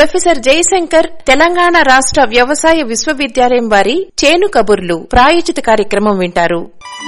professor Jayashankar Telangana రాష్ట్ర వ్యవసాయ విశ్వవిద్యాలయం వారి చేను కబుర్లు ప్రాయోజిత కార్యక్రమం వింటారు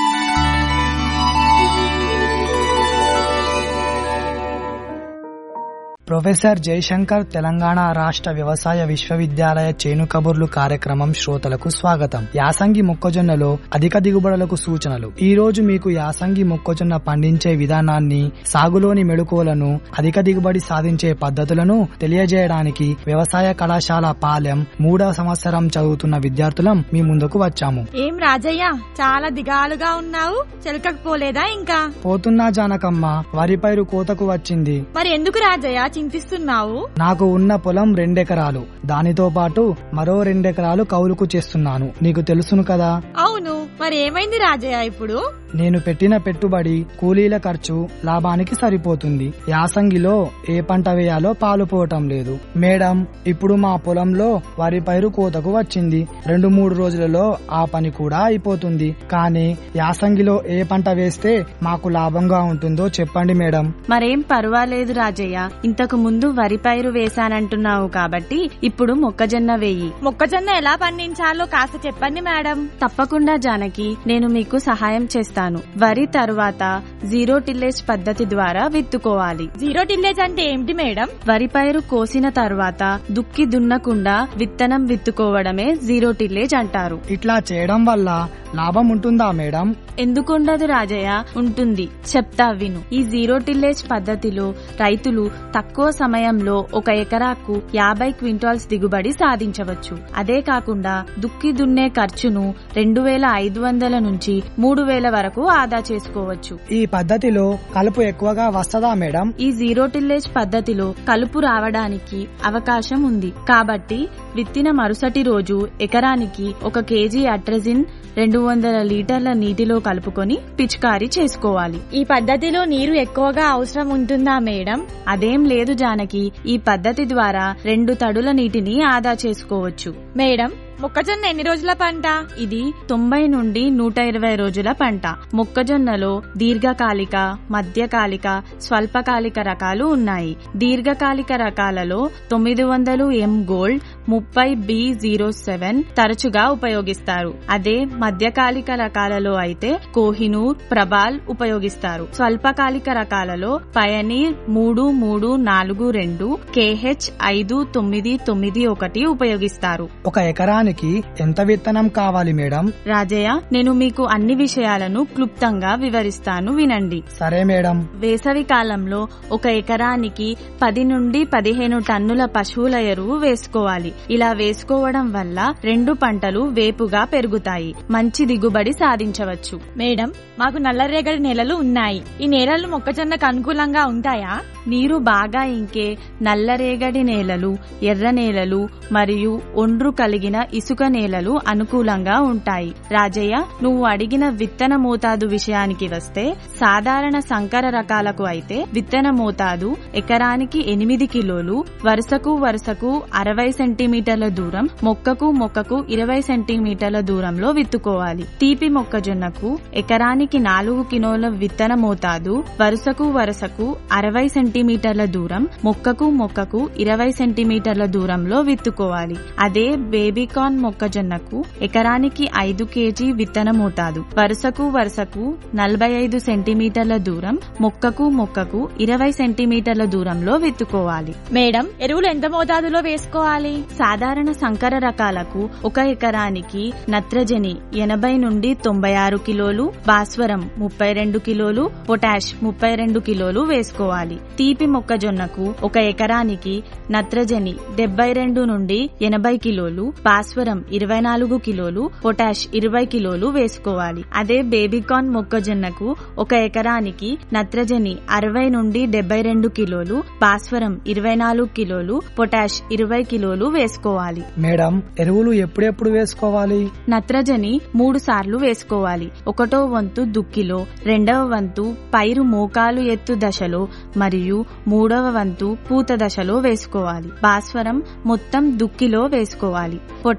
ప్రొఫెసర్ జయశంకర్ తెలంగాణ రాష్ట్ర వ్యవసాయ విశ్వవిద్యాలయ చేను కబుర్లు కార్యక్రమం శ్రోతలకు స్వాగతం యాసంగి మొక్కజొన్నలో అధిక దిగుబడులకు సూచనలు ఈ రోజు మీకు యాసంగి మొక్కజొన్న పండించే విధానాన్ని సాగులోని మెళుకువలను అధిక దిగుబడి సాధించే పద్ధతులను తెలియజేయడానికి వ్యవసాయ కళాశాల పాలెం మూడవ సంవత్సరం చదువుతున్న విద్యార్థులం మీ ముందుకు వచ్చాము ఏం రాజయ్య చాలా దిగాలుగా ఉన్నావు చెలకకపోలేదా ఇంకా పోతున్నా జానకమ్మ వరి పైరు కోతకు వచ్చింది మరి ఎందుకు రాజయ్య చింతిస్తున్నావు నాకు ఉన్న పొలం రెండెకరాలు దానితో పాటు మరో రెండెకరాలు కౌలుకు చేస్తున్నాను నీకు తెలుసును కదా అవును మరి ఏమైంది రాజయ్య ఇప్పుడు నేను పెట్టిన పెట్టుబడి కూలీల ఖర్చు లాభానికి సరిపోతుంది యాసంగిలో ఏ పంట వేయాలో పాలుపోవటం లేదు మేడం ఇప్పుడు మా పొలంలో వరి పైరు కోతకు వచ్చింది రెండు మూడు రోజులలో ఆ పని కూడా అయిపోతుంది కానీ యాసంగిలో ఏ పంట వేస్తే మాకు లాభంగా ఉంటుందో చెప్పండి మేడం మరేం పర్వాలేదు రాజయ్య ఇంతకు ముందు వరి పైరు వేశానంటున్నావు కాబట్టి ఇప్పుడు మొక్కజొన్న వేయి మొక్కజొన్న ఎలా పండించాలో కాస్త చెప్పండి మేడం తప్పకుండా జానకి నేను మీకు సహాయం చేస్తాను వరి తరువాత జీరో టిల్లేజ్ పద్ధతి ద్వారా విత్తుకోవాలి జీరో టిల్లేజ్ అంటే ఏమిటి మేడం వరి పైరు కోసిన తర్వాత దుక్కి దున్నకుండా విత్తనం విత్తుకోవడమే జీరో టిల్లేజ్ అంటారు ఇట్లా చేయడం వల్ల లాభం ఉంటుందా మేడం ఎందుకుండదు రాజయ్య ఉంటుంది చెప్తా విను ఈ జీరో టిల్లేజ్ పద్ధతిలో రైతులు తక్కువ సమయంలో ఒక ఎకరాకు యాభై క్వింటాల్స్ దిగుబడి సాధించవచ్చు అదే కాకుండా దుక్కి దున్నే ఖర్చును రెండు వేల ఐదు వందల నుంచి మూడు వేల వరకు ఆదా చేసుకోవచ్చు ఈ పద్ధతిలో కలుపు ఎక్కువగా వస్తదా మేడం ఈ జీరో టిల్లేజ్ పద్ధతిలో కలుపు రావడానికి అవకాశం ఉంది కాబట్టి విత్తిన మరుసటి రోజు ఎకరానికి ఒక కేజీ అట్రజిన్ రెండు వందల లీటర్ల నీటిలో కలుపుకొని పిచికారీ చేసుకోవాలి ఈ పద్ధతిలో నీరు ఎక్కువగా అవసరం ఉంటుందా మేడం అదేం లేదు జానకి ఈ పద్ధతి ద్వారా రెండు తడుల నీటిని ఆదా చేసుకోవచ్చు మేడం మొక్కజొన్న ఎన్ని రోజుల పంట ఇది తొంభై నుండి నూట ఇరవై రోజుల పంట మొక్కజొన్నలో దీర్ఘకాలిక మధ్యకాలిక స్వల్పకాలిక రకాలు ఉన్నాయి దీర్ఘకాలిక రకాలలో తొమ్మిది వందలు ఎం గోల్డ్ ముప్పై బి జీరో సెవెన్ తరచుగా ఉపయోగిస్తారు అదే మధ్యకాలిక రకాలలో అయితే కోహినూర్ ప్రభాల్ ఉపయోగిస్తారు స్వల్పకాలిక రకాలలో పయనీర్ మూడు మూడు నాలుగు రెండు కేహెచ్ ఐదు తొమ్మిది తొమ్మిది ఒకటి ఉపయోగిస్తారు ఒక ఎకరానికి ఎంత విత్తనం కావాలి మేడం రాజయ్య నేను మీకు అన్ని విషయాలను క్లుప్తంగా వివరిస్తాను వినండి సరే మేడం వేసవి కాలంలో ఒక ఎకరానికి పది నుండి పదిహేను టన్నుల పశువుల ఎరువు వేసుకోవాలి ఇలా వేసుకోవడం వల్ల రెండు పంటలు వేపుగా పెరుగుతాయి మంచి దిగుబడి సాధించవచ్చు మేడం మాకు నల్లరేగడి నేలలు ఉన్నాయి ఈ నేలలు మొక్కజొన్నకు అనుకూలంగా ఉంటాయా నీరు బాగా ఇంకే నల్లరేగడి నేలలు ఎర్ర నేలలు మరియు ఒండ్రు కలిగిన ఇసుక నేలలు అనుకూలంగా ఉంటాయి రాజయ్య నువ్వు అడిగిన విత్తన మోతాదు విషయానికి వస్తే సాధారణ సంకర రకాలకు అయితే విత్తన మోతాదు ఎకరానికి ఎనిమిది కిలోలు వరుసకు వరుసకు అరవై సెంటీమీటర్ల దూరం మొక్కకు మొక్కకు ఇరవై సెంటీమీటర్ల దూరంలో విత్తుకోవాలి తీపి మొక్కజొన్నకు ఎకరానికి నాలుగు కిలోల విత్తన మోతాదు వరుసకు వరుసకు అరవై సెంటీమీటర్ల దూరం మొక్కకు మొక్కకు ఇరవై సెంటీమీటర్ల దూరంలో విత్తుకోవాలి అదే బేబీకార్న్ మొక్కజొన్నకు ఎకరానికి ఐదు కేజీ విత్తన మోతాదు వరుసకు వరుసకు నలభై ఐదు సెంటీమీటర్ల దూరం మొక్కకు మొక్కకు ఇరవై సెంటీమీటర్ల దూరంలో విత్తుకోవాలి మేడం ఎరువులు ఎంత మోతాదులో వేసుకోవాలి సాధారణ సంకర రకాలకు ఒక ఎకరానికి నత్రజని ఎనభై నుండి తొంభై ఆరు కిలోలు భాస్వరం ముప్పై రెండు కిలోలు పొటాష్ ముప్పై రెండు కిలోలు వేసుకోవాలి తీపి మొక్కజొన్నకు ఒక ఎకరానికి నత్రజని డెబ్బై రెండు నుండి ఎనభై కిలోలు భాస్వరం ఇరవై నాలుగు కిలోలు పొటాష్ ఇరవై కిలోలు వేసుకోవాలి అదే బేబీకార్న్ మొక్కజొన్నకు ఒక ఎకరానికి నత్రజని అరవై నుండి డెబ్బై రెండు కిలోలు భాస్వరం ఇరవై నాలుగు కిలోలు పొటాష్ ఇరవై కిలోలు వేసుకోవాలి మేడం ఎరువులు ఎప్పుడెప్పుడు వేసుకోవాలి నత్రజని మూడు సార్లు వేసుకోవాలి ఒకటో వంతు దుక్కిలో రెండవ వంతు పైరు మోకాలు ఎత్తు దశలో మరియు మూడవ వంతు పూత దశలో వేసుకోవాలి భాస్వరం మొత్తం దుక్కిలో వేసుకోవాలి పొటాష్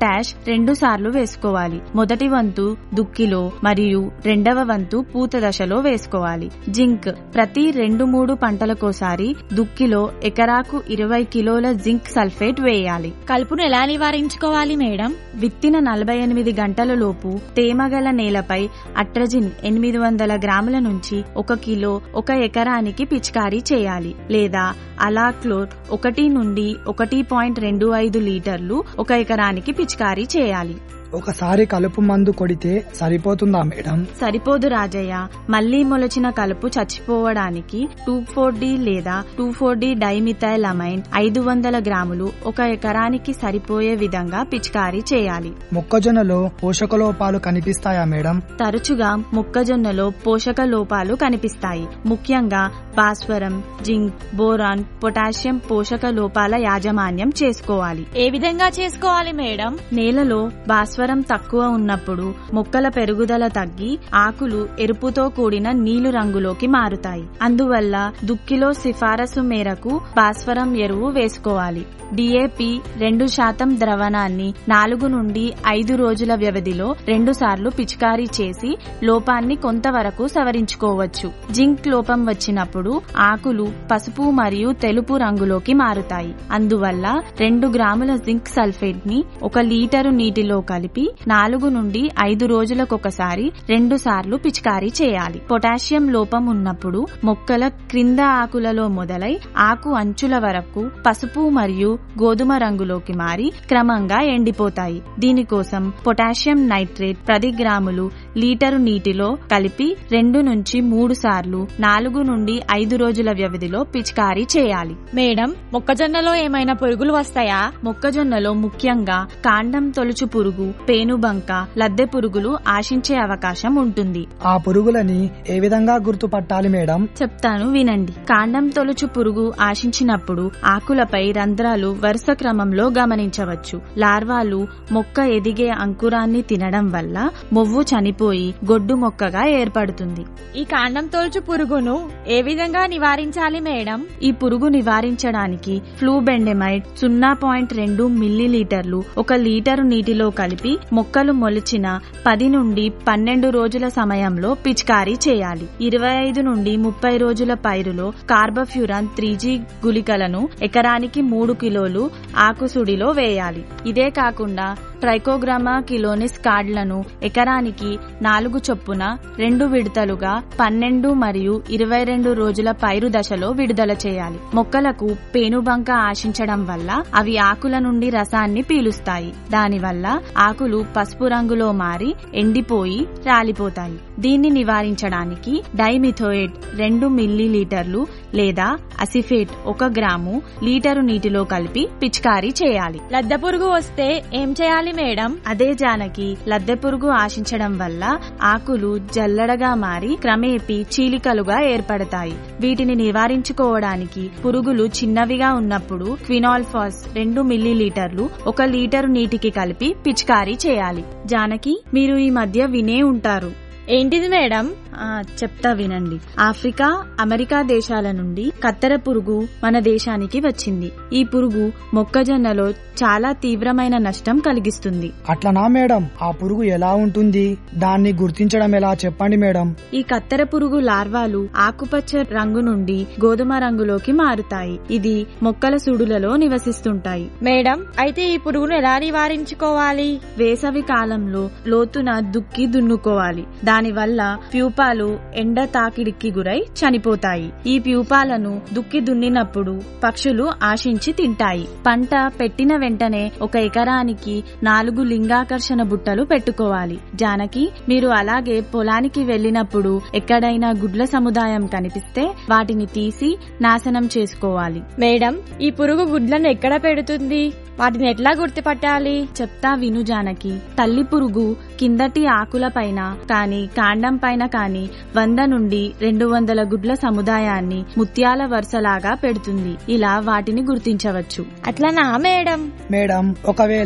పొటాష్ రెండు సార్లు వేసుకోవాలి మొదటి వంతు దుక్కిలో మరియు రెండవ వంతు పూత దశలో వేసుకోవాలి జింక్ ప్రతి రెండు మూడు పంటలకోసారి దుక్కిలో ఎకరాకు ఇరవై కిలోల జింక్ సల్ఫేట్ వేయాలి కలుపును ఎలా నివారించుకోవాలి మేడం విత్తిన నలభై ఎనిమిది గంటల లోపు తేమగల నేలపై అట్రజిన్ ఎనిమిది వందల గ్రాముల నుంచి ఒక కిలో ఒక ఎకరానికి పిచికారీ చేయాలి లేదా అలాక్లోర్ ఒకటి నుండి ఒకటి పాయింట్ రెండు ఐదు లీటర్లు ఒక ఎకరానికి పిచికారీ చేయాలి ఒకసారి కలుపు మందు కొడితే సరిపోతుందా మేడం సరిపోదు రాజయ్య మళ్లీ మొలచిన కలుపు చచ్చిపోవడానికి టూ ఫోర్ డి లేదా two four D dimethyl amine ఐదు వందల గ్రాములు ఒక ఎకరానికి సరిపోయే విధంగా పిచికారీ చేయాలి మొక్కజొన్నలో పోషక లోపాలు కనిపిస్తాయా మేడం తరచుగా మొక్కజొన్నలో పోషక లోపాలు కనిపిస్తాయి ముఖ్యంగా భాస్వరం జింక్ బోరాన్ పొటాషియం పోషక లోపాల యాజమాన్యం చేసుకోవాలి ఏ విధంగా చేసుకోవాలి మేడం నేలలో భాస్వరం తక్కువ ఉన్నప్పుడు మొక్కల పెరుగుదల తగ్గి ఆకులు ఎరుపుతో కూడిన నీలి రంగులోకి మారుతాయి అందువల్ల దుక్కిలో సిఫారసు మేరకు భాస్వరం ఎరువు వేసుకోవాలి డిఏపి రెండు శాతం ద్రవణాన్ని నాలుగు నుండి ఐదు రోజుల వ్యవధిలో రెండు సార్లు పిచికారీ చేసి లోపాన్ని కొంతవరకు సవరించుకోవచ్చు జింక్ లోపం వచ్చినప్పుడు ఆకులు పసుపు మరియు తెలుపు రంగులోకి మారుతాయి అందువల్ల రెండు గ్రాముల జింక్ సల్ఫేట్ ని ఒక లీటరు నీటిలో కలిపి నాలుగు నుండి ఐదు రోజులకొకసారి రెండు సార్లు పిచికారీ చేయాలి పొటాషియం లోపం ఉన్నప్పుడు మొక్కల క్రింద ఆకులలో మొదలై ఆకు అంచుల వరకు పసుపు మరియు గోధుమ రంగులోకి మారి క్రమంగా ఎండిపోతాయి దీనికోసం పొటాషియం నైట్రేట్ పది గ్రాములు లీటరు నీటిలో కలిపి రెండు నుంచి మూడు సార్లు నాలుగు నుండి ఐదు రోజుల వ్యవధిలో పిచికారీ చేయాలి మేడం మొక్కజొన్నలో ఏమైనా పురుగులు వస్తాయా మొక్కజొన్నలో ముఖ్యంగా కాండం తొలుచు పురుగు పేనుబంక లద్దె పురుగులు ఆశించే అవకాశం ఉంటుంది ఆ పురుగులని ఏ విధంగా గుర్తుపట్టాలి మేడం చెప్తాను వినండి కాండం తొలుచు పురుగు ఆశించినప్పుడు ఆకులపై రంధ్రాలు వరుస క్రమంలో గమనించవచ్చు లార్వాలు మొక్క ఎదిగే అంకురాన్ని తినడం వల్ల మొవ్వు చనిపోయి గొడ్డు మొక్కగా ఏర్పడుతుంది ఈ కాండం తోల్చు పురుగును ఏ విధంగా నివారించాలి మేడం ఈ పురుగు నివారించడానికి ఫ్లూబెండెమైడ్ సున్నా పాయింట్ రెండు మిల్లీలీటర్లు ఒక లీటరు నీటిలో కలిపి మొక్కలు మొలిచిన పది నుండి పన్నెండు రోజుల సమయంలో పిచికారీ చేయాలి ఇరవై ఐదు నుండి ముప్పై రోజుల పైరులో కార్బఫ్యూరాన్ త్రీ జీ గుళికలను ఎకరానికి మూడు కిలోలు ఆకుసుడిలో వేయాలి ఇదే కాకుండా ట్రైకోగ్రామా కిలోనిస్ కార్డులను ఎకరానికి నాలుగు చొప్పున రెండు విడతలుగా పన్నెండు మరియు ఇరవై రెండు రోజుల పైరు దశలో విడుదల చేయాలి మొక్కలకు పేనుబంక ఆశించడం వల్ల అవి ఆకుల నుండి రసాన్ని పీలుస్తాయి దానివల్ల ఆకులు పసుపు రంగులో మారి ఎండిపోయి రాలిపోతాయి దీన్ని నివారించడానికి డైమిథోయేట్ రెండు మిల్లీ లీటర్లు లేదా అసిఫేట్ ఒక గ్రాము లీటరు నీటిలో కలిపి పిచికారీ చేయాలి లద్దె పురుగు వస్తే ఏం చేయాలి మేడం అదే జానకి లద్దె పురుగు ఆశించడం వల్ల ఆకులు జల్లడగా మారి క్రమేపీ చీలికలుగా ఏర్పడతాయి వీటిని నివారించుకోవడానికి పురుగులు చిన్నవిగా ఉన్నప్పుడు క్వినాల్ఫాస్ రెండు మిల్లీలీటర్లు ఒక లీటరు నీటికి కలిపి పిచికారీ చేయాలి జానకి మీరు ఈ మధ్య వినే ఉంటారు ఏంటిది మేడం ఆ, చెప్తా వినండి ఆఫ్రికా అమెరికా దేశాల నుండి కత్తెర పురుగు మన దేశానికి వచ్చింది ఈ పురుగు మొక్కజొన్నలో చాలా తీవ్రమైన నష్టం కలిగిస్తుంది అట్లనా మేడం ఆ పురుగు ఎలా ఉంటుంది దాన్ని గుర్తించడం ఎలా చెప్పండి మేడం ఈ కత్తెర పురుగు లార్వాలు ఆకుపచ్చ రంగు నుండి గోధుమ రంగులోకి మారుతాయి ఇది మొక్కల సుడులలో నివసిస్తుంటాయి మేడం అయితే ఈ పురుగును ఎలా నివారించుకోవాలి వేసవి కాలంలో లోతున దుక్కి దున్నుకోవాలి దానివల్ల ప్యూపాలు ఎండ తాకిడికి గురై చనిపోతాయి ఈ ప్యూపాలను దుక్కి దున్నినప్పుడు పక్షులు ఆశించి తింటాయి పంట పెట్టిన వెంటనే ఒక ఎకరానికి నాలుగు లింగాకర్షణ బుట్టలు పెట్టుకోవాలి జానకి మీరు అలాగే పొలానికి వెళ్ళినప్పుడు ఎక్కడైనా గుడ్ల సముదాయం కనిపిస్తే వాటిని తీసి నాశనం చేసుకోవాలి మేడం ఈ పురుగు గుడ్లను ఎక్కడ పెడుతుంది వాటిని ఎట్లా గుర్తుపట్టాలి చెప్తా విను జానకి తల్లి పురుగు కిందటి ఆకుల పైన కాని కాండం పైన కాని వంద నుండి రెండు వందల గుడ్ల సముదాయాన్ని ముత్యాల వరుసలాగా పెడుతుంది ఇలా వాటిని గుర్తించవచ్చు అట్లనా మేడం మేడం ఒకవేళ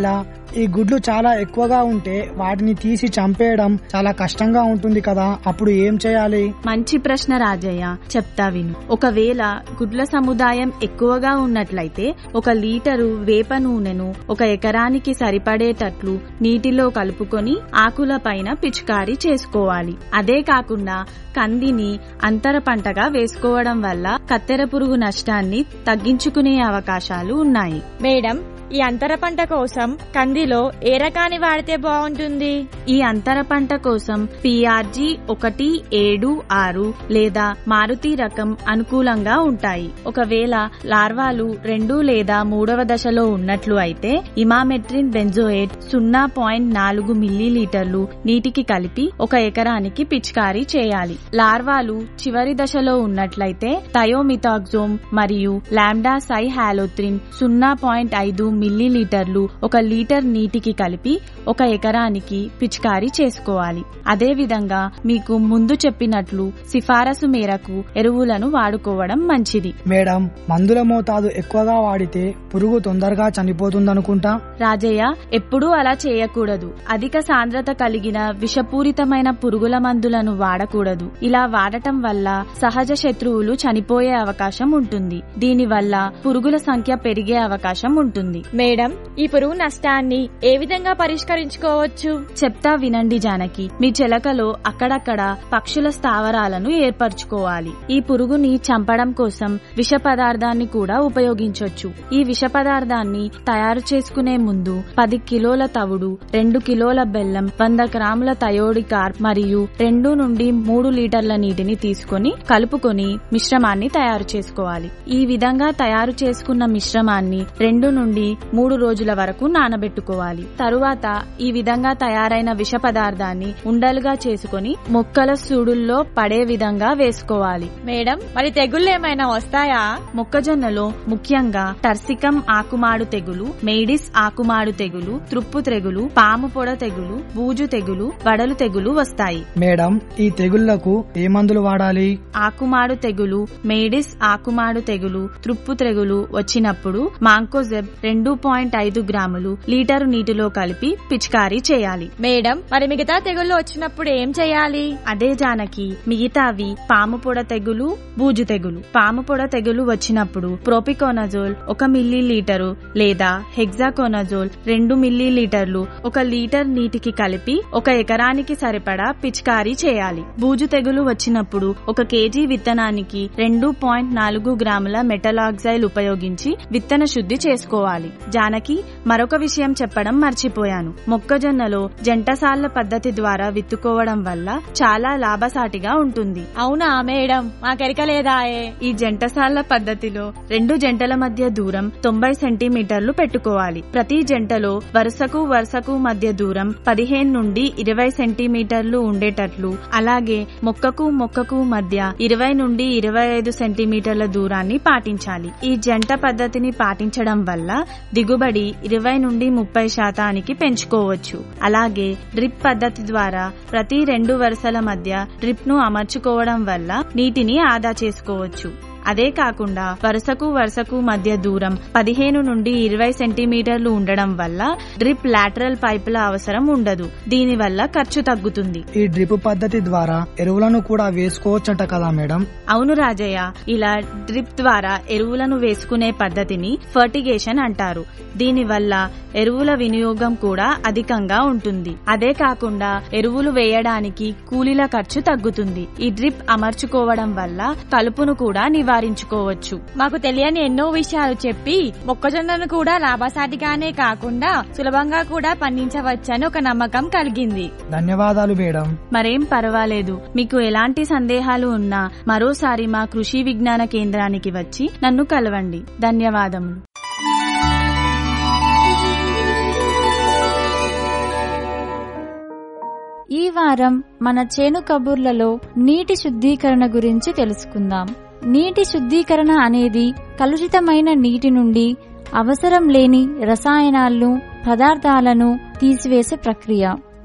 ఈ గుడ్లు చాలా ఎక్కువగా ఉంటే వాటిని తీసి చంపేయడం చాలా కష్టంగా ఉంటుంది కదా అప్పుడు ఏం చేయాలి మంచి ప్రశ్న రాజయ్య చెప్తా విను ఒకవేళ గుడ్ల సముదాయం ఎక్కువగా ఉన్నట్లయితే ఒక లీటరు వేప నూనెను ఒక ఎకరానికి సరిపడేటట్లు నీటిలో కలుపుకొని ఆకుల పైన పిచికారీ చేసుకోవాలి అదే కాకుండా కందిని అంతర పంటగా వేసుకోవడం వల్ల కత్తెర పురుగు నష్టాన్ని తగ్గించుకునే అవకాశాలు ఉన్నాయి మేడం ఈ అంతర పంట కోసం కందిలో ఏ రకాన్ని వాడితే బాగుంటుంది ఈ అంతర పంట కోసం పిఆర్జీ ఒకటి ఏడు ఆరు లేదా మారుతి రకం అనుకూలంగా ఉంటాయి ఒకవేళ లార్వాలు రెండు లేదా మూడవ దశలో ఉన్నట్లు అయితే ఇమామెట్రిన్ బెంజోయేట్ సున్నా పాయింట్ నాలుగు మిల్లీలీటర్లు నీటికి కలిపి ఒక ఎకరానికి పిచికారీ చేయాలి లార్వాలు చివరి దశలో ఉన్నట్లయితే థయోమిథాక్జోమ్ మరియు లాండా సై హాలోత్రిన్ సున్నా పాయింట్ ఐదు మిల్లీలీటర్లు ఒక లీటర్ నీటికి కలిపి ఒక ఎకరానికి పిచికారీ చేసుకోవాలి అదే విధంగా మీకు ముందు చెప్పినట్లు సిఫారసు మేరకు ఎరువులను వాడుకోవడం మంచిది మేడం మందుల మోతాదు ఎక్కువగా వాడితే పురుగు తొందరగా చనిపోతుందనుకుంటా రాజయ్య ఎప్పుడూ అలా చేయకూడదు అధిక సాంద్రత కలిగిన విషపూరితమైన పురుగుల మందులను వాడకూడదు ఇలా వాడటం వల్ల సహజ శత్రువులు చనిపోయే అవకాశం ఉంటుంది దీనివల్ల పురుగుల సంఖ్య పెరిగే అవకాశం ఉంటుంది మేడం ఈ పురుగు నష్టాన్ని ఏ విధంగా పరిష్కరించుకోవచ్చు చెప్తా వినండి జానకి మీ చెలకలో అక్కడక్కడ పక్షుల స్థావరాలను ఏర్పరచుకోవాలి ఈ పురుగుని చంపడం కోసం విష పదార్థాన్ని కూడా ఉపయోగించొచ్చు ఈ విష పదార్థాన్ని తయారు చేసుకునే ముందు పది కిలోల తవుడు రెండు కిలోల బెల్లం వంద గ్రాముల థయోడి కార్ప్ మరియు రెండు నుండి మూడు లీటర్ల నీటిని తీసుకొని కలుపుకొని మిశ్రమాన్ని తయారు చేసుకోవాలి ఈ విధంగా తయారు చేసుకున్న మిశ్రమాన్ని రెండు నుండి మూడు రోజుల వరకు నానబెట్టుకోవాలి తరువాత ఈ విధంగా తయారైన విష పదార్థాన్ని ఉండలుగా చేసుకొని మొక్కల సూడుల్లో పడే విధంగా వేసుకోవాలి మేడం మరి తెగుళ్ళు ఏమైనా వస్తాయా మొక్కజొన్నలో ముఖ్యంగా టర్సికం ఆకుమాడు తెగులు మేడిస్ ఆకుమాడు తెగులు త్రుప్పు తెగులు పాము పొడ తెగులు బూజు తెగులు వడలు తెగులు వస్తాయి మేడం ఈ తెగుళ్లకు ఏ మందులు వాడాలి ఆకుమాడు తెగులు మేడిస్ ఆకుమాడు తెగులు త్రుప్పు తెగులు వచ్చినప్పుడు మాంకోజెబ్ రెండు పాయింట్ ఐదు గ్రాములు లీటరు నీటిలో కలిపి పిచికారీ చేయాలి మేడం మరి మిగతా తెగుళ్ళు వచ్చినప్పుడు ఏం చేయాలి అదే జానకి మిగతావి పాము పొడ తెగులు బూజు తెగులు పాము పొడ తెగులు వచ్చినప్పుడు ప్రోపికోనజోల్ ఒక మిల్లీ లీటరు లేదా హెగ్జాకోనజోల్ రెండు మిల్లీ లీటర్లు ఒక లీటర్ నీటికి కలిపి ఒక ఎకరానికి సరిపడా పిచికారీ చేయాలి బూజు తెగులు వచ్చినప్పుడు ఒక కేజీ విత్తనానికి రెండు పాయింట్ నాలుగు గ్రాముల మెటలాక్సైల్ ఉపయోగించి విత్తన శుద్ధి చేసుకోవాలి జానకి మరొక విషయం చెప్పడం మర్చిపోయాను మొక్కజొన్నలో జంటసాళ్ల పద్ధతి ద్వారా విత్తుకోవడం వల్ల చాలా లాభసాటిగా ఉంటుంది అవునా మేడం మాకెరకలేదాయే ఈ జంటసాళ్ల పద్ధతిలో రెండు జంటల మధ్య దూరం తొంభై సెంటీమీటర్లు పెట్టుకోవాలి ప్రతి జంటలో వరుసకు వరుసకు మధ్య దూరం పదిహేను నుండి ఇరవై సెంటీమీటర్లు ఉండేటట్లు అలాగే మొక్కకు మొక్కకు మధ్య ఇరవై నుండి ఇరవై ఐదు సెంటీమీటర్ల దూరాన్ని పాటించాలి ఈ జంట పద్ధతిని పాటించడం వల్ల దిగుబడి ఇరవై నుండి ముప్పై శాతానికి పెంచుకోవచ్చు అలాగే డ్రిప్ పద్ధతి ద్వారా ప్రతి రెండు వరుసల మధ్య డ్రిప్ ను అమర్చుకోవడం వల్ల నీటిని ఆదా చేసుకోవచ్చు అదే కాకుండా వరుసకు వరుసకు మధ్య దూరం పదిహేను నుండి ఇరవై సెంటీమీటర్లు ఉండడం వల్ల డ్రిప్ లాటరల్ పైపుల అవసరం ఉండదు దీనివల్ల ఖర్చు తగ్గుతుంది ఈ డ్రిప్ పద్ధతి ద్వారా ఎరువులను కూడా వేసుకోవచ్చట కదా మేడం అవును రాజయ్య ఇలా డ్రిప్ ద్వారా ఎరువులను వేసుకునే పద్ధతిని ఫర్టిగేషన్ అంటారు దీనివల్ల ఎరువుల వినియోగం కూడా అధికంగా ఉంటుంది అదే కాకుండా ఎరువులు వేయడానికి కూలీల ఖర్చు తగ్గుతుంది ఈ డ్రిప్ అమర్చుకోవడం వల్ల కలుపును కూడా నివారించుకోవచ్చు మాకు తెలియని ఎన్నో విషయాలు చెప్పి మొక్కజొన్నను కూడా లాభసాటిగానే కాకుండా సులభంగా కూడా పండించవచ్చని ఒక నమ్మకం కలిగింది ధన్యవాదాలు మేడం మరేం పర్వాలేదు మీకు ఎలాంటి సందేహాలు ఉన్నా మరోసారి మా కృషి విజ్ఞాన కేంద్రానికి వచ్చి నన్ను కలవండి ధన్యవాదములు ఈ వారం మన చేను కబుర్లలో నీటి శుద్ధీకరణ గురించి తెలుసుకుందాం నీటి శుద్ధీకరణ అనేది కలుషితమైన నీటి నుండి అవసరం లేని రసాయనాలను పదార్థాలను తీసివేసే ప్రక్రియ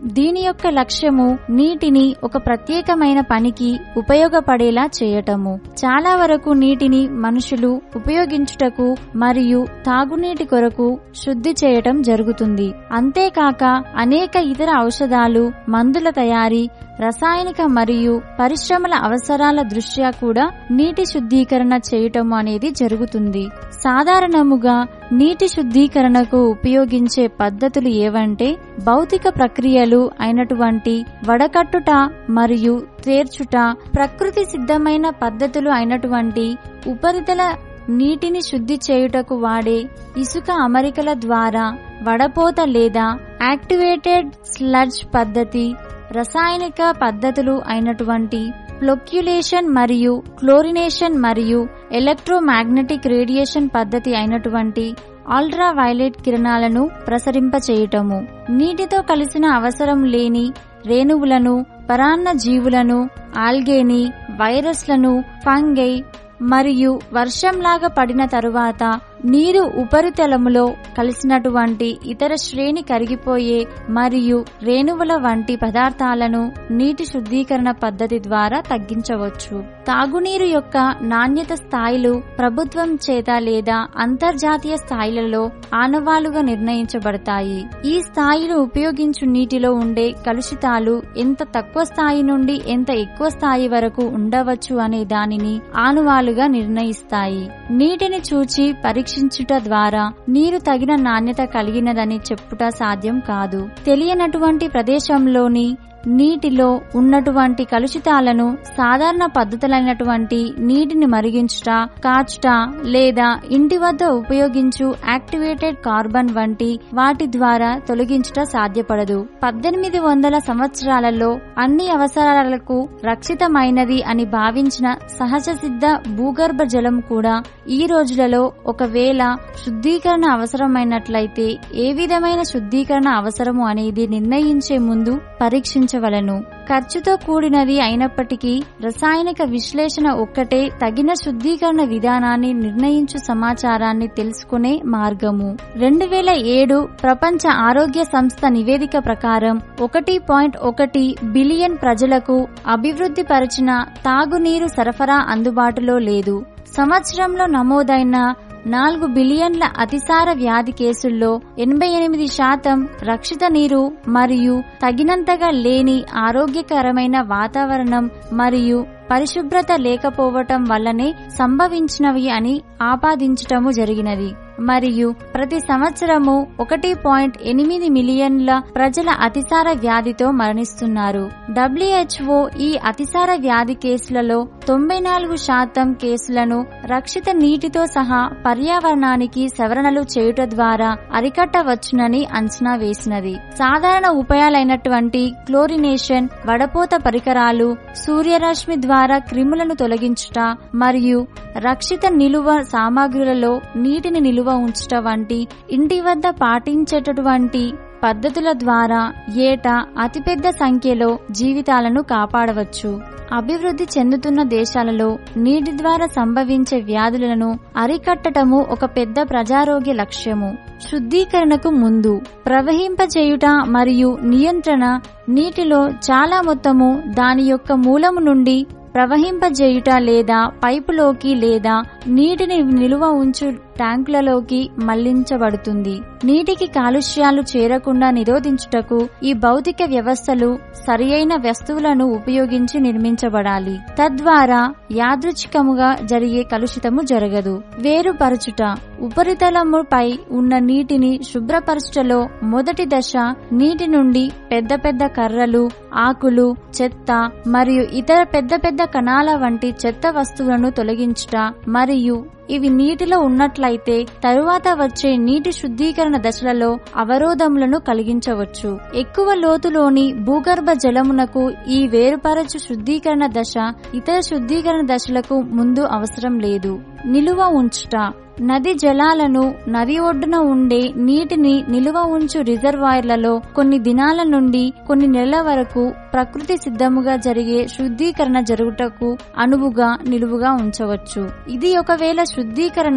దీని యొక్క లక్ష్యము నీటిని ఒక ప్రత్యేకమైన పనికి ఉపయోగపడేలా చేయటము చాలా వరకు నీటిని మనుషులు ఉపయోగించుటకు మరియు తాగునీటి కొరకు శుద్ధి చేయటం జరుగుతుంది అంతేకాక అనేక ఇతర ఔషధాలు మందుల తయారీ రసాయనిక మరియు పరిశ్రమల అవసరాల దృష్ట్యా కూడా నీటి శుద్ధీకరణ చేయటం అనేది జరుగుతుంది సాధారణముగా నీటి శుద్ధీకరణకు ఉపయోగించే పద్ధతులు ఏవంటే భౌతిక ప్రక్రియలు అయినటువంటి వడకట్టుట మరియు తేర్చుట ప్రకృతి సిద్ధమైన పద్ధతులు అయినటువంటి ఉపరితల నీటిని శుద్ధి చేయుటకు వాడే ఇసుక అమరికల ద్వారా వడపోత లేదా యాక్టివేటెడ్ స్లడ్జ్ పద్ధతి రసాయనిక పద్ధతులు అయినటువంటి ఫ్లొక్యులేషన్ మరియు క్లోరినేషన్ మరియు ఎలక్ట్రోమాగ్నెటిక్ రేడియేషన్ పద్ధతి అయినటువంటి అల్ట్రా వైలెట్ కిరణాలను ప్రసరింపచేయటము నీటితో కలిసిన అవసరం లేని రేణువులను పరాన్న జీవులను ఆల్గేని వైరస్లను ఫంగై మరియు వర్షంలాగా పడిన తరువాత నీరు ఉపరితలములో కలిసినటువంటి ఇతర శ్రేణి కరిగిపోయే మరియు రేణువుల వంటి పదార్థాలను నీటి శుద్ధీకరణ పద్ధతి ద్వారా తగ్గించవచ్చు తాగునీరు యొక్క నాణ్యత స్థాయిలు ప్రభుత్వం చేత లేదా అంతర్జాతీయ స్థాయిలలో ఆనవాలుగా నిర్ణయించబడతాయి ఈ స్థాయిలు ఉపయోగించు నీటిలో ఉండే కలుషితాలు ఎంత తక్కువ స్థాయి నుండి ఎంత ఎక్కువ స్థాయి వరకు ఉండవచ్చు అనే దానిని ఆనవాలుగా నిర్ణయిస్తాయి నీటిని చూచి పరీక్షించుట ద్వారా నీరు తగిన నాణ్యత కలిగినదని చెప్పుట సాధ్యం కాదు తెలియనటువంటి ప్రదేశంలోని నీటిలో ఉన్నటువంటి కలుషితాలను సాధారణ పద్ధతులైనటువంటి నీటిని మరిగించుట కాచుట లేదా ఇంటి వద్ద ఉపయోగించు యాక్టివేటెడ్ కార్బన్ వంటి వాటి ద్వారా తొలగించుట సాధ్యపడదు పద్దెనిమిది వందల సంవత్సరాలలో అన్ని అవసరాలకు రక్షితమైనది అని భావించిన సహజ సిద్ధ భూగర్భ జలం కూడా ఈ రోజులలో ఒకవేళ శుద్ధీకరణ అవసరమైనట్లయితే ఏ విధమైన శుద్ధీకరణ అవసరము అనేది నిర్ణయించే ముందు పరీక్షించవలను ఖర్చుతో కూడినది అయినప్పటికీ రసాయనిక విశ్లేషణ ఒక్కటే తగిన శుద్ధీకరణ విధానాన్ని నిర్ణయించు సమాచారాన్ని తెలుసుకునే మార్గము రెండు వేల ఏడు ప్రపంచ ఆరోగ్య సంస్థ నివేదిక ప్రకారం ఒకటి పాయింట్ ఒకటి బిలియన్ ప్రజలకు అభివృద్ధి పరిచిన తాగునీరు సరఫరా అందుబాటులో లేదు సంవత్సరంలో నమోదైన నాలుగు బిలియన్ల అతిసార వ్యాధి కేసుల్లో ఎనభై ఎనిమిది శాతం రక్షిత నీరు మరియు తగినంతగా లేని ఆరోగ్యకరమైన వాతావరణం మరియు పరిశుభ్రత లేకపోవటం వల్లనే సంభవించినవి అని ఆపాదించటము జరిగినది మరియు ప్రతి సంవత్సరము ఒకటి పాయింట్ ఎనిమిది మిలియన్ల ప్రజల అతిసార వ్యాధితో మరణిస్తున్నారు డబ్ల్యూహెచ్ఓ ఈ అతిసార వ్యాధి కేసులలో తొంభై నాలుగు శాతం కేసులను రక్షిత నీటితో సహా పర్యావరణానికి సవరణలు చేయుట ద్వారా అరికట్టవచ్చునని అంచనా వేసినది సాధారణ ఉపాయాలైనటువంటి క్లోరినేషన్ వడపోత పరికరాలు సూర్యరశ్మి ద్వారా క్రిములను తొలగించుట మరియు రక్షిత నిలువ సామాగ్రులలో నీటిని నిలువ ఉంచుట వంటి ఇంటి వద్ద పాటించేటటువంటి పద్ధతుల ద్వారా ఏటా అతిపెద్ద సంఖ్యలో జీవితాలను కాపాడవచ్చు అభివృద్ధి చెందుతున్న దేశాలలో నీటి ద్వారా సంభవించే వ్యాధులను అరికట్టటము ఒక పెద్ద ప్రజారోగ్య లక్ష్యము శుద్ధీకరణకు ముందు ప్రవహింపచేయుట మరియు నియంత్రణ నీటిలో చాలా మొత్తము దాని యొక్క మూలము నుండి ప్రవహింపజేయుట లేదా పైపులోకి లేదా నీటిని నిలువ ఉంచు ట్యాంకులలోకి మళ్లించబడుతుంది నీటికి కాలుష్యాలు చేరకుండా నిరోధించుటకు ఈ భౌతిక వ్యవస్థలు సరియైన వస్తువులను ఉపయోగించి నిర్మించబడాలి తద్వారా యాదృచ్ఛికముగా జరిగే కలుషితము జరగదు వేరుపరచుట ఉపరితలముపై ఉన్న నీటిని శుభ్రపరచుటలో మొదటి దశ నీటి నుండి పెద్ద పెద్ద కర్రలు ఆకులు చెత్త మరియు ఇతర పెద్ద పెద్ద కణాల వంటి చెత్త వస్తువులను తొలగించుట మరియు ఇవి నీటిలో ఉన్నట్లయితే తరువాత వచ్చే నీటి శుద్ధీకరణ దశలలో అవరోధములను కలిగించవచ్చు ఎక్కువ లోతులోని భూగర్భ జలమునకు ఈ వేరుపరచు శుద్ధీకరణ దశ ఇతర శుద్ధీకరణ దశలకు ముందు అవసరం లేదు నిలువ ఉంచుట నది జలాలను నది ఒడ్డున ఉండే నీటిని నిలువ ఉంచు రిజర్వాయర్లలో కొన్ని దినాల నుండి కొన్ని నెలల వరకు ప్రకృతి సిద్ధముగా జరిగే శుద్ధీకరణ జరుగుటకు అనువుగా నిలువుగా ఉంచవచ్చు ఇది ఒకవేళ శుద్ధీకరణ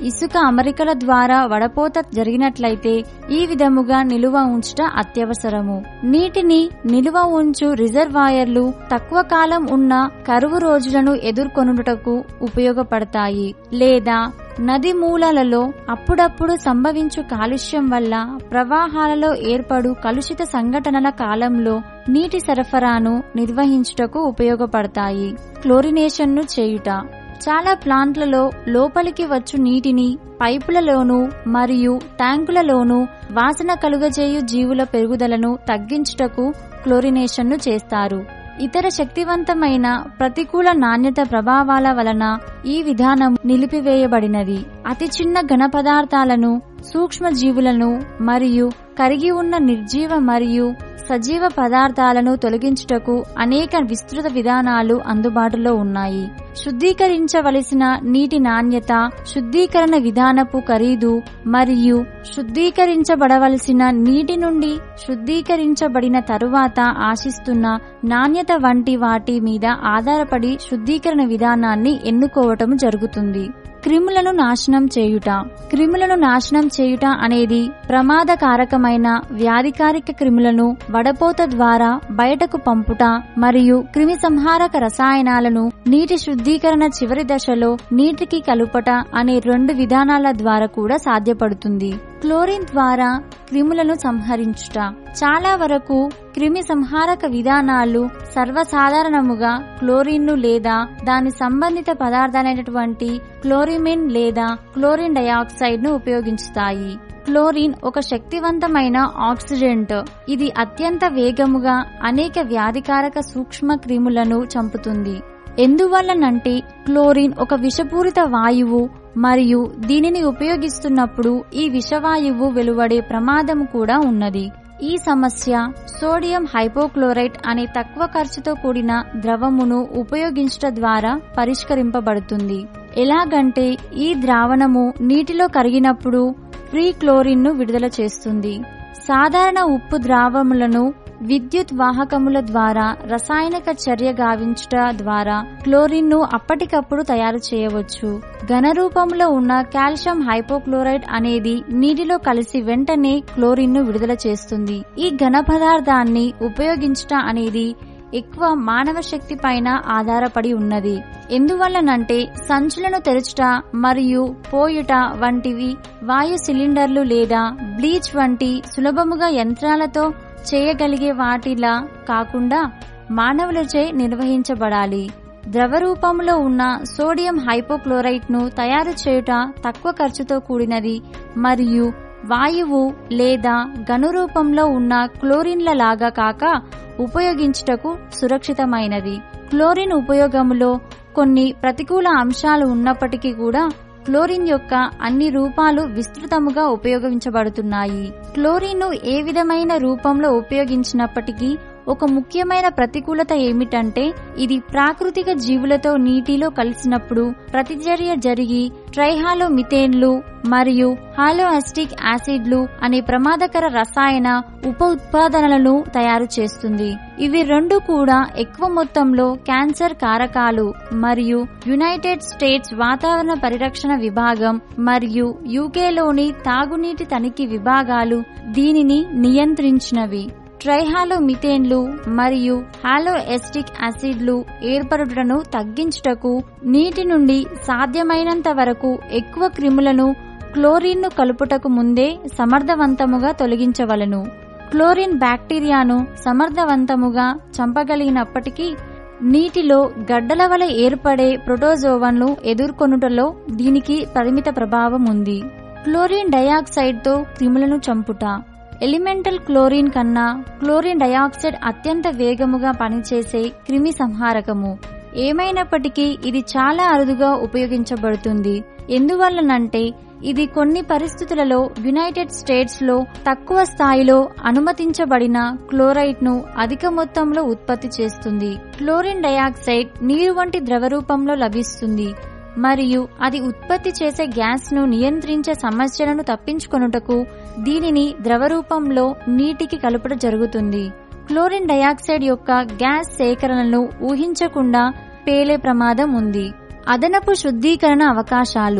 ఇసుక అమరికల ద్వారా వడపోత జరిగినట్లయితే ఈ విధముగా నిలువ ఉంచుట అత్యవసరము నీటిని నిలువ ఉంచు రిజర్వాయర్లు తక్కువ కాలం ఉన్న కరువు రోజులను ఎదుర్కొనుటకు ఉపయోగపడతాయి లేదా నది మూలాలలో అప్పుడప్పుడు సంభవించు కాలుష్యం వల్ల ప్రవాహాలలో ఏర్పడు కలుషిత సంఘటనల కాలంలో నీటి సరఫరాను నిర్వహించుటకు ఉపయోగపడతాయి క్లోరినేషన్ను చేయుట చాలా ప్లాంట్లలో లోపలికి వచ్చు నీటిని పైపులలోనూ మరియు ట్యాంకులలోనూ వాసన కలుగజేయు జీవుల పెరుగుదలను తగ్గించుటకు క్లోరినేషన్ను చేస్తారు ఇతర శక్తివంతమైన ప్రతికూల నాణ్యత ప్రభావాల వలన ఈ విధానం నిలిపివేయబడినది అతి చిన్న ఘన పదార్థాలను సూక్ష్మ జీవులను మరియు కరిగి ఉన్న నిర్జీవ మరియు సజీవ పదార్థాలను తొలగించుటకు అనేక విస్తృత విధానాలు అందుబాటులో ఉన్నాయి శుద్ధీకరించవలసిన నీటి నాణ్యత శుద్ధీకరణ విధానపు ఖరీదు మరియు శుద్ధీకరించబడవలసిన నీటి నుండి శుద్ధీకరించబడిన తరువాత ఆశిస్తున్న నాణ్యత వంటి వాటి మీద ఆధారపడి శుద్ధీకరణ విధానాన్ని ఎన్నుకోవటం జరుగుతుంది క్రిములను నాశనం చేయుట క్రిములను నాశనం చేయుట అనేది ప్రమాదకారకమైన వ్యాధికారిక క్రిములను వడపోత ద్వారా బయటకు పంపుట మరియు క్రిమి సంహారక రసాయనాలను నీటి శుద్ధీకరణ చివరి దశలో నీటికి కలుపట అనే రెండు విధానాల ద్వారా కూడా సాధ్యపడుతుంది క్లోరిన్ ద్వారా క్రిములను సంహరించుట చాలా వరకు క్రిమి సంహారక విధానాలు సర్వసాధారణముగా క్లోరిన్ను లేదా దాని సంబంధిత పదార్థాలైనటువంటి క్లోరిమిన్ లేదా క్లోరిన్ డయాక్సైడ్ ను ఉపయోగిస్తాయి క్లోరిన్ ఒక శక్తివంతమైన ఆక్సిడెంట్ ఇది అత్యంత వేగముగా అనేక వ్యాధికారక సూక్ష్మ క్రిములను చంపుతుంది ఎందువల్లనంటే క్లోరిన్ ఒక విషపూరిత వాయువు మరియు దీనిని ఉపయోగిస్తున్నప్పుడు ఈ విషవాయువు వెలువడే ప్రమాదం కూడా ఉన్నది ఈ సమస్య సోడియం హైపోక్లోరైట్ అనే తక్కువ ఖర్చుతో కూడిన ద్రవమును ఉపయోగించడం ద్వారా పరిష్కరింపబడుతుంది ఎలాగంటే ఈ ద్రావణము నీటిలో కరిగినప్పుడు ఫ్రీ క్లోరిన్ ను విడుదల చేస్తుంది సాధారణ ఉప్పు ద్రావములను విద్యుత్ వాహకముల ద్వారా రసాయనిక చర్య గావించుట ద్వారా క్లోరిన్ ను అప్పటికప్పుడు తయారు చేయవచ్చు ఘన రూపంలో ఉన్న కాల్షియం హైపోక్లోరైడ్ అనేది నీటిలో కలిసి వెంటనే క్లోరిన్ ను విడుదల చేస్తుంది ఈ ఘన పదార్థాన్ని ఉపయోగించుట అనేది ఎక్కువ మానవ శక్తి పైన ఆధారపడి ఉన్నది ఎందువల్లనంటే సంచులను తెరచుట మరియు పోయుట వంటివి వాయు సిలిండర్లు లేదా బ్లీచ్ వంటి సులభముగా యంత్రాలతో చేయగలిగే వాటిలా కాకుండా మానవులచే నిర్వహించబడాలి ద్రవ రూపంలో ఉన్న సోడియం హైపోక్లోరైట్ ను తయారు చేయుట తక్కువ ఖర్చుతో కూడినది మరియు వాయువు లేదా గను రూపంలో ఉన్న క్లోరిన్ల లాగా కాక ఉపయోగించుటకు సురక్షితమైనది క్లోరిన్ ఉపయోగములో కొన్ని ప్రతికూల అంశాలు ఉన్నప్పటికీ కూడా క్లోరిన్ యొక్క అన్ని రూపాలు విస్తృతముగా ఉపయోగించబడుతున్నాయి క్లోరిన్ ను ఏ విధమైన రూపంలో ఉపయోగించినప్పటికీ ఒక ముఖ్యమైన ప్రతికూలత ఏమిటంటే ఇది ప్రాకృతిక జీవులతో నీటిలో కలిసినప్పుడు ప్రతిచర్య జరిగి ట్రైహాలో మిథేన్లు మరియు హాలోఅస్టిక్ యాసిడ్లు అనే ప్రమాదకర రసాయన ఉప ఉత్పాదనలను తయారు చేస్తుంది ఇవి రెండు కూడా ఎక్కువ మొత్తంలో క్యాన్సర్ కారకాలు మరియు యునైటెడ్ స్టేట్స్ వాతావరణ పరిరక్షణ విభాగం మరియు యూకేలోని తాగునీటి తనిఖీ విభాగాలు దీనిని నియంత్రించినవి ట్రైహాలో మిథేన్లు మరియు హాలో ఎస్టిక్ యాసిడ్లు ఏర్పడుటను తగ్గించుటకు నీటి నుండి సాధ్యమైనంత వరకు ఎక్కువ క్రిములను క్లోరిన్ను కలుపుటకు ముందే సమర్థవంతముగా తొలగించవలను క్లోరిన్ బ్యాక్టీరియాను సమర్థవంతముగా చంపగలిగినప్పటికీ నీటిలో గడ్డల వలె ఏర్పడే ప్రోటోజోవన్లు ఎదుర్కొనుటలో దీనికి పరిమిత ప్రభావం ఉంది క్లోరిన్ డయాక్సైడ్తో క్రిములను చంపుట ఎలిమెంటల్ క్లోరిన్ కన్నా క్లోరిన్ డయాక్సైడ్ అత్యంత వేగముగా పనిచేసే క్రిమి సంహారకము ఏమైనప్పటికీ ఇది చాలా అరుదుగా ఉపయోగించబడుతుంది ఎందువల్లనంటే ఇది కొన్ని పరిస్థితులలో యునైటెడ్ స్టేట్స్ లో తక్కువ స్థాయిలో అనుమతించబడిన క్లోరైడ్ ను అధిక మొత్తంలో ఉత్పత్తి చేస్తుంది క్లోరిన్ డయాక్సైడ్ నీరు వంటి ద్రవ రూపంలో లభిస్తుంది మరియు అది ఉత్పత్తి చేసే గ్యాస్ ను నియంత్రించే సమస్యలను తప్పించుకొనుటకు దీనిని ద్రవ రూపంలో నీటికి కలుపడం జరుగుతుంది క్లోరిన్ డయాక్సైడ్ యొక్క గ్యాస్ సేకరణను ఊహించకుండా పేలే ప్రమాదం ఉంది అదనపు శుద్ధీకరణ అవకాశాలు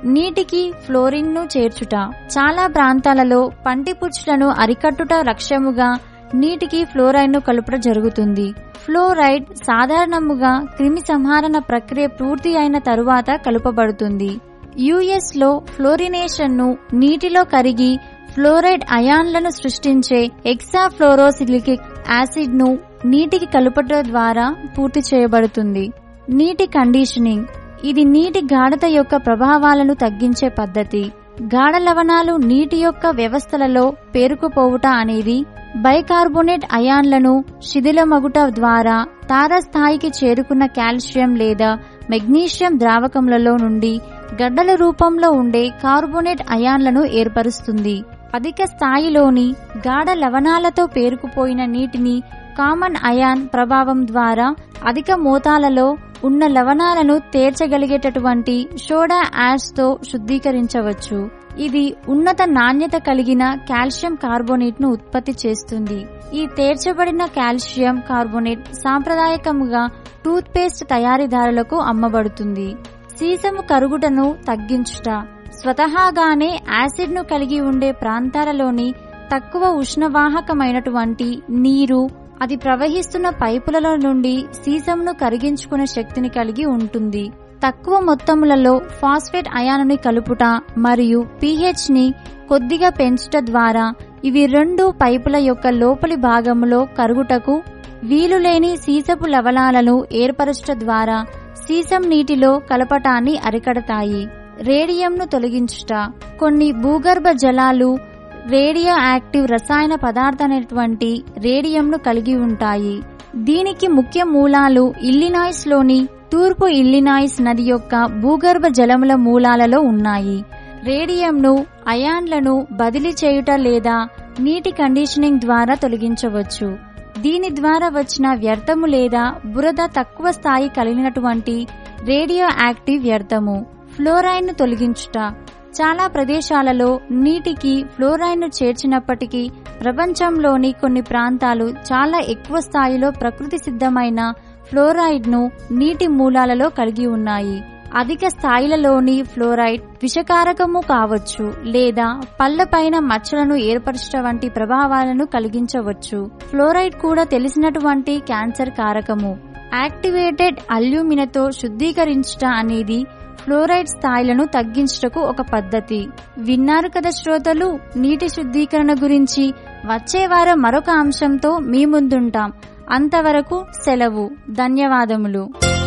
నీటికి ఫ్లోరిన్ ను చేర్చుట చాలా ప్రాంతాలలో పంటిపుచ్చులను అరికట్టుట లక్ష్యముగా నీటికి ఫ్లోరైడ్ ను కలుపుట జరుగుతుంది ఫ్లోరైడ్ సాధారణముగా క్రిమి సంహారణ ప్రక్రియ పూర్తి అయిన తరువాత కలుపబడుతుంది యుఎస్ లో ఫ్లోరినేషన్ ను నీటిలో కరిగి ఫ్లోరైడ్ అయాన్లను సృష్టించే ఎక్సాఫ్లోరోసిలికిక్ యాసిడ్ ను నీటికి కలుపటం ద్వారా పూర్తి చేయబడుతుంది నీటి కండిషనింగ్ ఇది నీటి గాఢత యొక్క ప్రభావాలను తగ్గించే పద్ధతి గాఢ లవణాలు నీటి యొక్క వ్యవస్థలలో పేరుకుపోవుట అనేది బైకార్బోనేట్ అయాన్లను శిథిలమగుట ద్వారా తారస్థాయికి చేరుకున్న కాల్షియం లేదా మెగ్నీషియం ద్రావకములలో నుండి గడ్డల రూపంలో ఉండే కార్బోనేట్ అయాన్లను ఏర్పరుస్తుంది అధిక స్థాయిలోని గాఢ లవణాలతో పేరుకుపోయిన నీటిని కామన్ అయాన్ ప్రభావం ద్వారా అధిక మోతాలలో ఉన్న లవణాలను తేర్చగలిగేటటువంటి సోడా యాష్ తో శుద్ధీకరించవచ్చు ఇది ఉన్నత నాణ్యత కలిగిన కాల్షియం కార్బోనేట్ ను ఉత్పత్తి చేస్తుంది ఈ తేర్చబడిన కాల్షియం కార్బోనేట్ సాంప్రదాయకముగా టూత్ పేస్ట్ తయారీదారులకు అమ్మబడుతుంది సీసము కరుగుటను తగ్గించుట స్వతహాగానే యాసిడ్ ను కలిగి ఉండే ప్రాంతాలలోని తక్కువ ఉష్ణవాహకమైనటువంటి నీరు అది ప్రవహిస్తున్న పైపులలో నుండి సీసంను కరిగించుకునే శక్తిని కలిగి ఉంటుంది తక్కువ మొత్తములలో ఫాస్ఫేట్ అయానుని కలుపుట మరియు పీహెచ్ ని కొద్దిగా పెంచుట ద్వారా ఇవి రెండు పైపుల యొక్క లోపలి భాగములో కరుగుటకు వీలులేని సీసపు లవణాలను ఏర్పరచుట ద్వారా సీసం నీటిలో కలపటాన్ని అరికడతాయి రేడియంను తొలగించుట కొన్ని భూగర్భ జలాలు రేడియో యాక్టివ్ రసాయన పదార్థమైనటువంటి రేడియంను కలిగి ఉంటాయి దీనికి ముఖ్య మూలాలు ఇల్లినాయిస్ లోని తూర్పు ఇల్లినాయిస్ నది యొక్క భూగర్భ జలముల మూలాలలో ఉన్నాయి రేడియంను అయాన్లను బదిలీ చేయుట లేదా నీటి కండిషనింగ్ ద్వారా తొలగించవచ్చు దీని ద్వారా వచ్చిన వ్యర్థము లేదా బురద తక్కువ స్థాయి కలిగినటువంటి రేడియో యాక్టివ్ వ్యర్థము ఫ్లోరైడ్ ను తొలగించుట చాలా ప్రదేశాలలో నీటికి ఫ్లోరైడ్ ను చేర్చినప్పటికీ ప్రపంచంలోని కొన్ని ప్రాంతాలు చాలా ఎక్కువ స్థాయిలో ప్రకృతి సిద్ధమైన ఫ్లోరైడ్ ను నీటి మూలాలలో కలిగి ఉన్నాయి అధిక స్థాయిలలోని ఫ్లోరైడ్ విషకారకము కావచ్చు లేదా పళ్లపైన మచ్చలను ఏర్పరచడం వంటి ప్రభావాలను కలిగించవచ్చు ఫ్లోరైడ్ కూడా తెలిసినటువంటి క్యాన్సర్ కారకము యాక్టివేటెడ్ అల్యూమినతో శుద్ధీకరించుట అనేది ఫ్లోరైడ్ స్థాయిలను తగ్గించుటకు ఒక పద్ధతి విన్నారు కదా శ్రోతలు నీటి శుద్ధీకరణ గురించి వచ్చే వారం మరొక అంశంతో మీ ముందుంటాం అంతవరకు సెలవు ధన్యవాదములు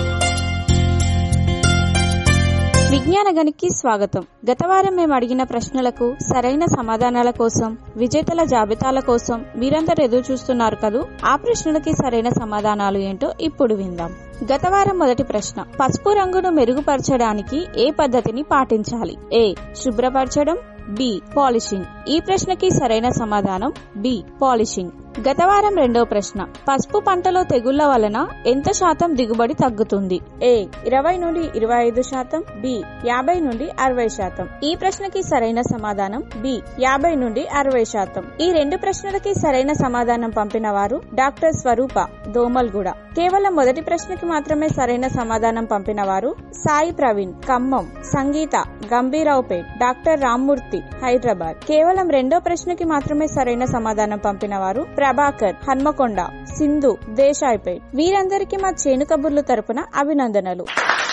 విజ్ఞాన గనికి స్వాగతం గత వారం మేము అడిగిన ప్రశ్నలకు సరైన సమాధానాల కోసం విజేతల జాబితాల కోసం మీరందరూ ఎదురు చూస్తున్నారు కదూ ఆ ప్రశ్నలకి సరైన సమాధానాలు ఏంటో ఇప్పుడు విందాం గత వారం మొదటి ప్రశ్న పసుపు రంగును మెరుగుపరచడానికి ఏ పద్ధతిని పాటించాలి ఏ శుభ్రపరచడం బి పాలిషింగ్ ఈ ప్రశ్నకి సరైన సమాధానం బి పాలిషింగ్ గత వారం రెండో ప్రశ్న పసుపు పంటలో తెగుళ్ల వలన ఎంత శాతం దిగుబడి తగ్గుతుంది ఏ ఇరవై నుండి ఇరవై ఐదు శాతం బి యాభై నుండి అరవై శాతం ఈ ప్రశ్నకి సరైన సమాధానం బి యాభై నుండి అరవై శాతం ఈ రెండు ప్రశ్నలకి సరైన సమాధానం పంపిన వారు డాక్టర్ స్వరూప దోమల్గూడ కేవలం మొదటి ప్రశ్నకి మాత్రమే సరైన సమాధానం పంపిన వారు సాయి ప్రవీణ్ ఖమ్మం సంగీత గంభీరావుపేట్ డాక్టర్ రామ్మూర్తి హైదరాబాద్ కేవలం రెండో ప్రశ్నకి మాత్రమే సరైన సమాధానం పంపిన వారు ప్రభాకర్ హన్మకొండ సింధు దేశాయ్పేట్ వీరందరికీ మా చేను కబుర్లు తరపున అభినందనలు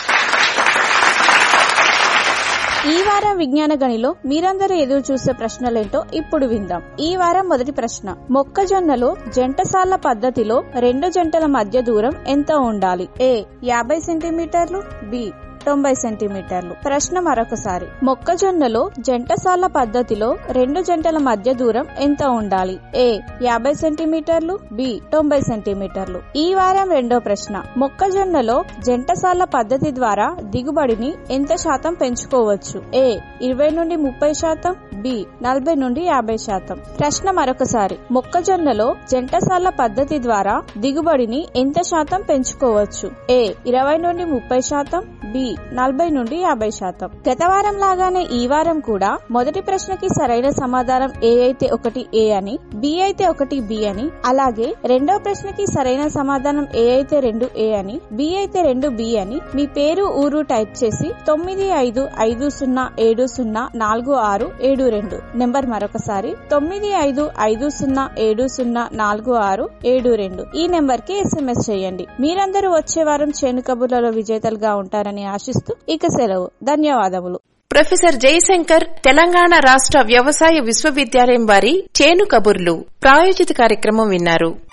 ఈ వారం విజ్ఞాన గనిలో మీరందరూ ఎదురు చూసే ప్రశ్నలేంటో ఇప్పుడు విందాం ఈ వారం మొదటి ప్రశ్న మొక్కజొన్నలో జంటసాల పద్ధతిలో రెండు జంటల మధ్య దూరం ఎంత ఉండాలి ఏ యాభై సెంటీమీటర్లు బి తొంభై సెంటీమీటర్లు ప్రశ్న మరొకసారి మొక్కజొన్నలో జంటసాల పద్ధతిలో రెండు జంటల మధ్య దూరం ఎంత ఉండాలి ఏ యాభై సెంటీమీటర్లు బి తొంభై సెంటీమీటర్లు ఈ వారం రెండో ప్రశ్న మొక్కజొన్నలో జంటసాల పద్ధతి ద్వారా దిగుబడిని ఎంత శాతం పెంచుకోవచ్చు ఏ ఇరవై నుండి ముప్పై శాతం బి నలభై నుండి యాభై శాతం ప్రశ్న మరొకసారి మొక్కజొన్నలో జంటసాల పద్ధతి ద్వారా దిగుబడిని ఎంత శాతం పెంచుకోవచ్చు ఏ ఇరవై నుండి ముప్పై శాతం బి నలభై నుండి యాభై శాతం గత వారం లాగానే ఈ వారం కూడా మొదటి ప్రశ్నకి సరైన సమాధానం ఏ అయితే ఒకటి ఏ అని బి అయితే ఒకటి బి అని అలాగే రెండో ప్రశ్నకి సరైన సమాధానం ఏ అయితే రెండు ఏ అని బి అయితే రెండు బి అని మీ పేరు ఊరు టైప్ చేసి తొమ్మిది ఐదు ఐదు సున్నా ఏడు సున్నా నాలుగు ఆరు ఏడు రెండు నెంబర్ మరొకసారి తొమ్మిది ఐదు ఐదు సున్నా ఏడు సున్నా నాలుగు ఆరు ఏడు రెండు ఈ నెంబర్ కి ఎస్ఎంఎస్ చేయండి మీరందరూ వచ్చే వారం చేను కబుర్లలో విజేతలుగా ఉంటారని ఆశిస్తూ ఇక సెలవు ధన్యవాదములు ప్రొఫెసర్ జయశంకర్ తెలంగాణ రాష్ట్ర వ్యవసాయ విశ్వవిద్యాలయం వారి చేను కబుర్లు ప్రాయోజిత కార్యక్రమం విన్నారు